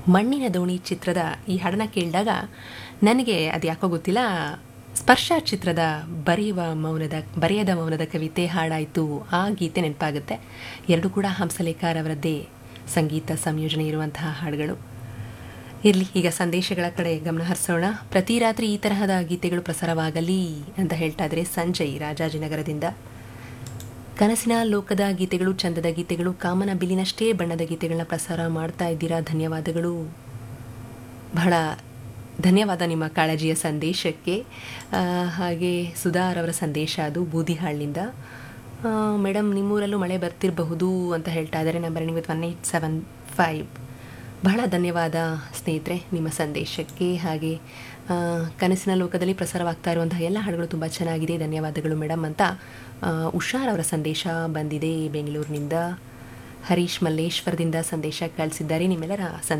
ಮಣ್ಣಿನ ದೋಣಿ ಚಿತ್ರದ ಈ ಹಾಡನ್ನ ಕೇಳಿದಾಗ ನನಗೆ ಅದು ಯಾಕೋ ಗೊತ್ತಿಲ್ಲ ಸ್ಪರ್ಶ ಚಿತ್ರದ ಬರೆಯುವ ಮೌನದ ಬರೆಯದ ಮೌನದ ಕವಿತೆ ಹಾಡಾಯಿತು ಆ ಗೀತೆ ನೆನಪಾಗುತ್ತೆ ಎರಡು ಕೂಡ ಹಂಸಲೇಖರವರದ್ದೇ ಸಂಗೀತ ಸಂಯೋಜನೆ ಇರುವಂತಹ ಹಾಡುಗಳು ಇರಲಿ ಈಗ ಸಂದೇಶಗಳ ಕಡೆ ಗಮನ ಹರಿಸೋಣ ಪ್ರತಿ ರಾತ್ರಿ ಈ ತರಹದ ಗೀತೆಗಳು ಪ್ರಸಾರವಾಗಲಿ ಅಂತ ಹೇಳ್ತಾ ಇದ್ರೆ ಸಂಜಯ್ ರಾಜಾಜಿನಗರದಿಂದ ಕನಸಿನ ಲೋಕದ ಗೀತೆಗಳು ಚಂದದ ಗೀತೆಗಳು ಕಾಮನ ಬಿಲ್ಲಿನಷ್ಟೇ ಬಣ್ಣದ ಗೀತೆಗಳನ್ನ ಪ್ರಸಾರ ಮಾಡ್ತಾ ಇದ್ದೀರಾ ಧನ್ಯವಾದಗಳು ಬಹಳ ಧನ್ಯವಾದ ನಿಮ್ಮ ಕಾಳಜಿಯ ಸಂದೇಶಕ್ಕೆ ಆ, ಹಾಗೆ ಸುಧಾರವರ ಸಂದೇಶ ಅದು ಬೂದಿಹಾಳ್ನಿಂದ ಆ, ಮೇಡಮ್ ನಿಮ್ಮೂರಲ್ಲೂ ಮಳೆ ಬರ್ತಿರಬಹುದು ಅಂತ ಹೇಳ್ತಾ ಇದ್ದಾರೆ ನಂಬರ್ ನಿಮಗೆ ಒನ್ ಏಯ್ಟ್ ಸೆವೆನ್ ಫೈವ್ ಬಹಳ ಧನ್ಯವಾದ ಸ್ನೇಹಿತರೆ ನಿಮ್ಮ ಸಂದೇಶಕ್ಕೆ ಹಾಗೆ ಆ, ಕನಸಿನ ಲೋಕದಲ್ಲಿ ಪ್ರಸಾರವಾಗ್ತಾ ಇರುವಂತಹ ಎಲ್ಲ ಹಾಡುಗಳು ತುಂಬ ಚೆನ್ನಾಗಿದೆ ಧನ್ಯವಾದಗಳು ಮೇಡಮ್ ಅಂತ ಆ, ಉಷಾರ್ ಅವರ ಸಂದೇಶ ಬಂದಿದೆ ಬೆಂಗಳೂರಿನಿಂದ ಹರೀಶ್ ಮಲ್ಲೇಶ್ವರದಿಂದ ಸಂದೇಶ ಕಳಿಸಿದ್ದಾರೆ ನಿಮ್ಮೆಲ್ಲರ